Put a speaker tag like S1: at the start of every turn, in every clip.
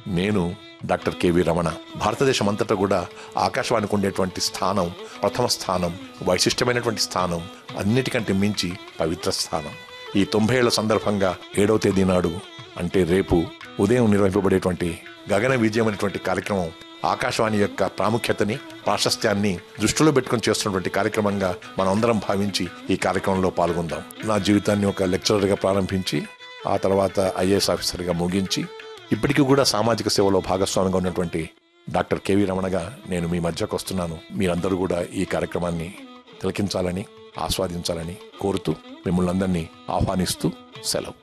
S1: నేను doctor KV Ramana భారతదేశం అంతటా కూడా ఆకాశవాణికి ఉండేటువంటి స్థానం ప్రథమ స్థానం వైశిష్టమైనటువంటి స్థానం అన్నిటికంటే మించి పవిత్ర స్థానం ఈ తొంభై ఏళ్ల సందర్భంగా ఏడవ తేదీ నాడు అంటే రేపు ఉదయం నిర్వహింపబడేటువంటి గగన విజయం అనేటువంటి కార్యక్రమం ఆకాశవాణి యొక్క ప్రాముఖ్యతని ప్రాశస్త్యాన్ని దృష్టిలో పెట్టుకుని చేస్తున్నటువంటి కార్యక్రమంగా మనమందరం భావించి ఈ కార్యక్రమంలో పాల్గొందాం నా జీవితాన్ని ఒక లెక్చరర్గా ప్రారంభించి ఆ తర్వాత ఐఏఎస్ ఆఫీసర్గా ముగించి ఇప్పటికీ కూడా సామాజిక సేవలో భాగస్వామిగా ఉన్నటువంటి డాక్టర్ కేవీ రమణగా నేను మీ మధ్యకు వస్తున్నాను మీరందరూ కూడా ఈ కార్యక్రమాన్ని తిలకించాలని ఆస్వాదించాలని కోరుతూ మిమ్మల్ని అందరినీ ఆహ్వానిస్తూ సెలవు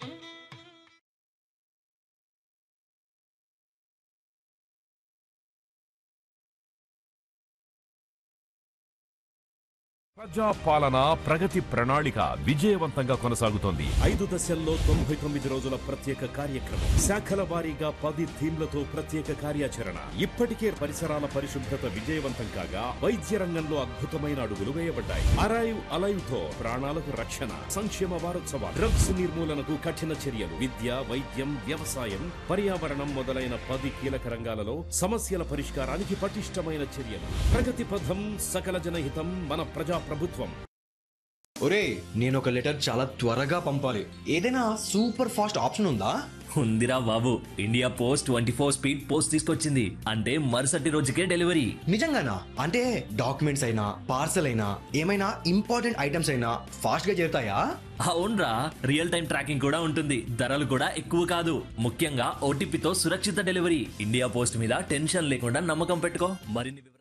S2: ప్రజా పాలన ప్రగతి ప్రణాళిక విజయవంతంగా కొనసాగుతోంది
S3: ఐదు దశల్లో తొంభై తొమ్మిది రోజుల ప్రత్యేక కార్యక్రమం శాఖల వారీగా పది థీమ్లతో ప్రత్యేక కార్యాచరణ ఇప్పటికే పరిసరాల పరిశుభ్రత విజయవంతం కాగా వైద్య రంగంలో అద్భుతమైన అడుగులు వేయబడ్డాయి అరైవ్ అలైవ్ తో ప్రాణాలకు రక్షణ సంక్షేమ వారోత్సవాలు డ్రగ్స్ నిర్మూలనకు కఠిన చర్యలు విద్య వైద్యం వ్యవసాయం పర్యావరణం మొదలైన పది కీలక రంగాలలో సమస్యల పరిష్కారానికి పటిష్టమైన చర్యలు ప్రగతి పథం సకల జనహితం మన ప్రజా ప్రభుత్వం
S4: ఒరే నేను ఒక లెటర్ చాలా త్వరగా పంపాలి ఏదైనా సూపర్ ఫాస్ట్ ఆప్షన్ ఉందా
S5: ఉందిరా బాబు India post twenty four speed post తీసుకొచ్చింది అంటే మరుసటి రోజుకే డెలివరీ
S4: నిజంగానా అంటే డాక్యుమెంట్స్ అయినా పార్సల్ అయినా ఏమైనా ఇంపార్టెంట్ ఐటమ్స్ అయినా ఫాస్ట్ గా చేరుతాయా
S5: అవునరా రియల్ టైం ట్రాకింగ్ కూడా ఉంటుంది ధరలు కూడా ఎక్కువ కాదు ముఖ్యంగా ఓటీపీతో సురక్షిత డెలివరీ ఇండియా పోస్ట్ మీద టెన్షన్ లేకుండా నమ్మకం పెట్టుకో మరిన్ని వివరాలు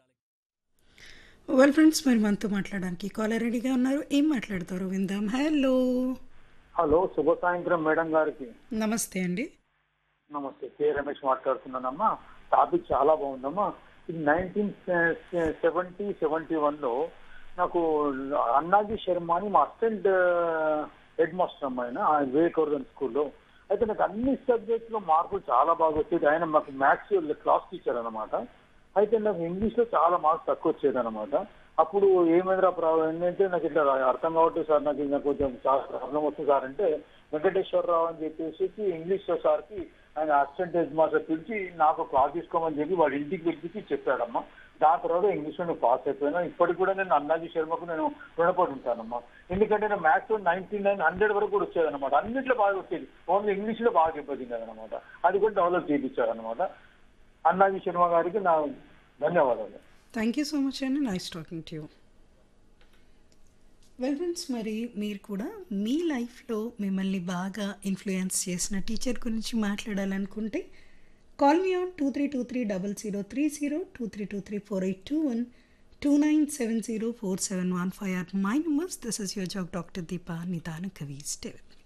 S6: వెల్ ఫ్రెండ్స్ మరి మనతో మాట్లాడడానికి కాలర్ రెడీగా ఉన్నారు ఏం మాట్లాడతారు విందాం హలో
S7: హలో శుభ సాయంత్రం మేడం గారికి
S6: నమస్తే అండి
S7: నమస్తే కే రమేష్ మాట్లాడుతున్నానమ్మా టాపిక్ చాలా బాగుందమ్మా ఇది నైన్టీన్ సెవెంటీ సెవెంటీ వన్లో నాకు అన్నాజీ శర్మ అని మా అసిస్టెంట్ హెడ్ మాస్టర్ అమ్మాయి ఆయన వివేకవర్ధన్ స్కూల్లో అయితే నాకు అన్ని సబ్జెక్ట్స్లో మార్కులు చాలా బాగా వచ్చేది ఆయన మాకు మ్యాథ్స్ క్లాస్ టీచర్ అనమాట అయితే నాకు ఇంగ్లీష్లో చాలా మార్క్స్ తక్కువ వచ్చేది అనమాట అప్పుడు ఏమైందిరా ప్రాబ్లం ఏంటంటే నాకు ఇట్లా అర్థం కావట్లేదు సార్ నాకు ఇంకా కొంచెం చాలా ప్రాబ్లం వస్తుంది సార్ అంటే వెంకటేశ్వరరావు అని చెప్పేసి ఇంగ్లీష్ సార్కి ఆయన అసిస్టెంట్ హెడ్ మాస్టర్ పిలిచి నాకు క్లాస్ తీసుకోమని చెప్పి వాడి ఇంటికి పిలిచి చెప్పాడమ్మా దాని తర్వాత ఇంగ్లీష్ లో నేను పాస్ అయిపోయినా ఇప్పటికి కూడా నేను అన్నాజీ శర్మకు నేను రుణపడి ఉంటానమ్మా ఎందుకంటే నేను మ్యాథ్స్ నైన్టీ నైన్ హండ్రెడ్ వరకు కూడా వచ్చేది అనమాట అన్నింటిలో బాగా వచ్చేది ఓన్లీ ఇంగ్లీష్ లో బాగా దెబ్బతిన్నది అనమాట అది కూడా డెవలప్ చేయించారు అనమాట అన్నాజీ శర్మ గారికి నా ధన్యవాదాలు
S6: థ్యాంక్ యూ సో మచ్ అండి nice talking to you well friends మరి మీరు కూడా మీ లైఫ్లో మిమ్మల్ని బాగా ఇన్ఫ్లుయెన్స్ చేసిన టీచర్ గురించి మాట్లాడాలనుకుంటే call me on two three two three double zero three zero two three two three four eight two one two nine seven zero four seven one five or my numbers this is your jock doctor Deepa నిదాన కవి stay